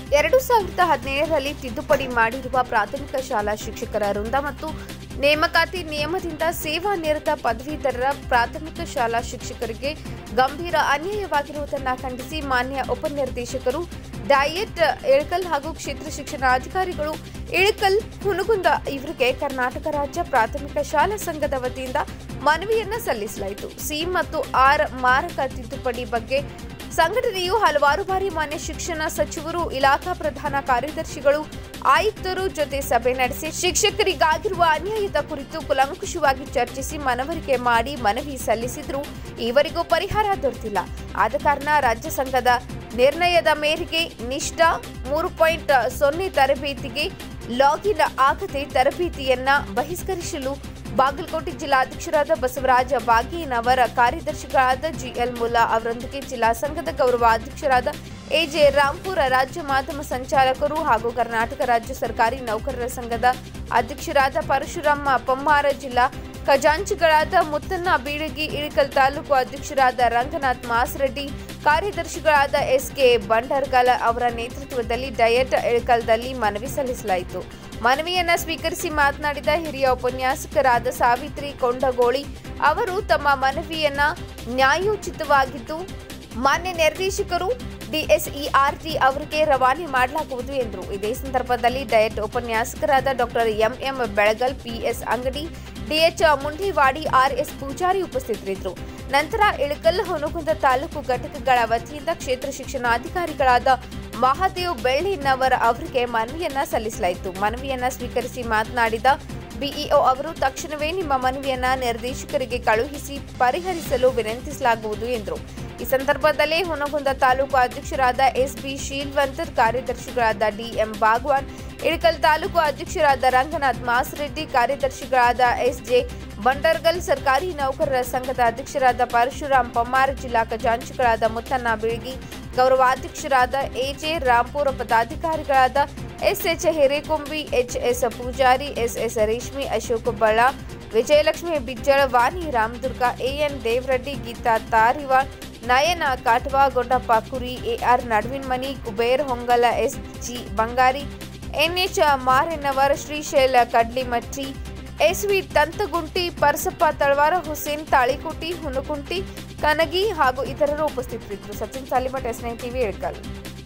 ಎರಡು ಸಾವಿರದ ಹದಿನೇಳರಲ್ಲಿ ತಿದ್ದುಪಡಿ ಮಾಡಿರುವ ಪ್ರಾಥಮಿಕ ಶಾಲಾ ಶಿಕ್ಷಕರ ವೃಂದ ಮತ್ತು ನೇಮಕಾತಿ ನಿಯಮದಿಂದ ಸೇವಾ ನಿರತ ಪದವೀಧರರ ಪ್ರಾಥಮಿಕ ಶಾಲಾ ಶಿಕ್ಷಕರಿಗೆ ಗಂಭೀರ ಅನ್ಯಾಯವಾಗಿರುವುದನ್ನು ಖಂಡಿಸಿ ಮಾನ್ಯ ಉಪನಿರ್ದೇಶಕರು ಡಯಟ್ ಇಳಕಲ್ ಹಾಗೂ ಕ್ಷೇತ್ರ ಶಿಕ್ಷಣಾಧಿಕಾರಿಗಳು ಇಳಕಲ್ ಹುನಗುಂದ ಇವರಿಗೆ ಕರ್ನಾಟಕ ರಾಜ್ಯ ಪ್ರಾಥಮಿಕ ಶಾಲಾ ಸಂಘದ ವತಿಯಿಂದ ಮನವಿಯನ್ನ ಸಲ್ಲಿಸಲಾಯಿತು ಸಿ ಮತ್ತು ಆರ್ ಮಾರಕ ತಿದ್ದುಪಡಿ ಬಗ್ಗೆ ಸಂಘಟನೆಯು ಹಲವಾರು ಬಾರಿ ಮಾನ್ಯ ಶಿಕ್ಷಣ ಸಚಿವರು ಇಲಾಖಾ ಪ್ರಧಾನ ಕಾರ್ಯದರ್ಶಿಗಳು ಆಯುಕ್ತರು ಜೊತೆ ಸಭೆ ನಡೆಸಿ ಶಿಕ್ಷಕರಿಗಾಗಿರುವ ಅನ್ಯಾಯದ ಕುರಿತು ಕುಲಂಕುಷವಾಗಿ ಚರ್ಚಿಸಿ ಮನವರಿಕೆ ಮಾಡಿ ಮನವಿ ಸಲ್ಲಿಸಿದ್ರೂ ಈವರೆಗೂ ಪರಿಹಾರ ದೊರೆತಿಲ್ಲ ಆದ ಕಾರಣ ರಾಜ್ಯ ಸಂಘದ ನಿರ್ಣಯದ ಮೇರೆಗೆ ನಿಷ್ಠಾ ಮೂರು ಪಾಯಿಂಟ್ ಸೊನ್ನೆ ತರಬೇತಿಗೆ ಲಾಗಿನ್ ಆಗದೆ ತರಬೇತಿಯನ್ನ ಬಹಿಷ್ಕರಿಸಲು ಬಾಗಲಕೋಟೆ ಜಿಲ್ಲಾಧ್ಯಕ್ಷರಾದ ಬಸವರಾಜ ಬಾಗೇನವರ ಕಾರ್ಯದರ್ಶಿಗಳಾದ ಜಿಎಲ್ ಮುಲ್ಲಾ ಅವರೊಂದಿಗೆ ಜಿಲ್ಲಾ ಸಂಘದ ಗೌರವಾಧ್ಯಕ್ಷರಾದ ಎಜೆ ರಾಂಪುರ ರಾಜ್ಯ ಮಾಧ್ಯಮ ಸಂಚಾಲಕರು ಹಾಗೂ ಕರ್ನಾಟಕ ರಾಜ್ಯ ಸರ್ಕಾರಿ ನೌಕರರ ಸಂಘದ ಅಧ್ಯಕ್ಷರಾದ ಪರಶುರಾಮ ಪಮ್ಮಾರ ಜಿಲ್ಲಾ ಖಜಾಂಚಿಗಳಾದ ಮುತ್ತನ್ನ ಬೀಳಗಿ ಇಳಕಲ್ ತಾಲೂಕು ಅಧ್ಯಕ್ಷರಾದ ರಂಗನಾಥ್ ಮಾಸರೆಡ್ಡಿ ಕಾರ್ಯದರ್ಶಿಗಳಾದ ಎಸ್ಕೆ ಬಂಡರ್ಗಲ ಅವರ ನೇತೃತ್ವದಲ್ಲಿ ಡಯಟ್ ಇಳಕಲ್ದಲ್ಲಿ ಮನವಿ ಸಲ್ಲಿಸಲಾಯಿತು ಮನವಿಯನ್ನ ಸ್ವೀಕರಿಸಿ ಮಾತನಾಡಿದ ಹಿರಿಯ ಉಪನ್ಯಾಸಕರಾದ ಸಾವಿತ್ರಿ ಕೊಂಡಗೋಳಿ ಅವರು ತಮ್ಮ ಮನವಿಯನ್ನ ನ್ಯಾಯೋಚಿತವಾಗಿದ್ದು ಮಾನ್ಯ ನಿರ್ದೇಶಕರು ಡಿಎಸ್ಇಆರ್ಟಿ ಅವರಿಗೆ ರವಾನೆ ಮಾಡಲಾಗುವುದು ಎಂದರು ಇದೇ ಸಂದರ್ಭದಲ್ಲಿ ಡಯಟ್ ಉಪನ್ಯಾಸಕರಾದ doctor M M Belagal P S Angadi D H Mundewadi R S Pujari ಉಪಸ್ಥಿತರಿದ್ದರು ನಂತರ ಇಳಕಲ್ ಹೊನಗುಂದ ತಾಲೂಕು ಘಟಕಗಳ ವತಿಯಿಂದ ಕ್ಷೇತ್ರ ಶಿಕ್ಷಣಾಧಿಕಾರಿಗಳಾದ ಮಹಾದೇವ್ ಬೆಳ್ಳಿನವರ ಅವರಿಗೆ ಮನವಿಯನ್ನ ಸಲ್ಲಿಸಲಾಯಿತು ಮನವಿಯನ್ನ ಸ್ವೀಕರಿಸಿ ಮಾತನಾಡಿದ ಬಿಇಒ ಅವರು ತಕ್ಷಣವೇ ನಿಮ್ಮ ಮನವಿಯನ್ನ ನಿರ್ದೇಶಕರಿಗೆ ಕಳುಹಿಸಿ ಪರಿಹರಿಸಲು ವಿನಂತಿಸಲಾಗುವುದು ಎಂದರು ಈ ಸಂದರ್ಭದಲ್ಲಿ ಹುನಗುಂದ ತಾಲೂಕು ಅಧ್ಯಕ್ಷರಾದ ಎಸ್ಬಿ ಶೀಲ್ವಂತರ್ ಕಾರ್ಯದರ್ಶಿಗಳಾದ ಡಿಎಂ ಬಾಗ್ವಾನ್ ಇಳಕಲ್ ತಾಲೂಕು ಅಧ್ಯಕ್ಷರಾದ ರಂಗನಾಥ್ ಮಾಸರೆಡ್ಡಿ ಕಾರ್ಯದರ್ಶಿಗಳಾದ ಎಸ್ಜೆ ಬಂಡರ್ಗಲ್ ಸರ್ಕಾರಿ ನೌಕರರ ಸಂಘದ ಅಧ್ಯಕ್ಷರಾದ ಪರಶುರಾಮ್ ಪಮ್ಮಾರ್ ಜಿಲ್ಲಾ ಖಜಾಂಚಿಗಳಾದ ಮುತ್ತಣ್ಣ ಬೀಳ್ಗಿ ಗೌರವಾಧ್ಯಕ್ಷರಾದ ಎಜೆ ರಾಂಪುರ ಪದಾಧಿಕಾರಿಗಳಾದ S H Hirekombi H S Pujari S S Reshmi Ashok Bala Vijayalakshmi Bijjal Vani Ramdurg A N Devareddy Geeta Tariwal Nayana Katawa Goddappa Kuri A R Naduvinmani Kuber Hongal S G Bangari N H Marennavar Shrishaila Kadlimatti S V Tantagunti Parasappa Talawar Hussain Talikoti Hunakunti Kanagi ಹಾಗೂ ಇತರರು ಉಪಸ್ಥಿತರಿದ್ದರು Sachin Salimath S nine TV Ilkal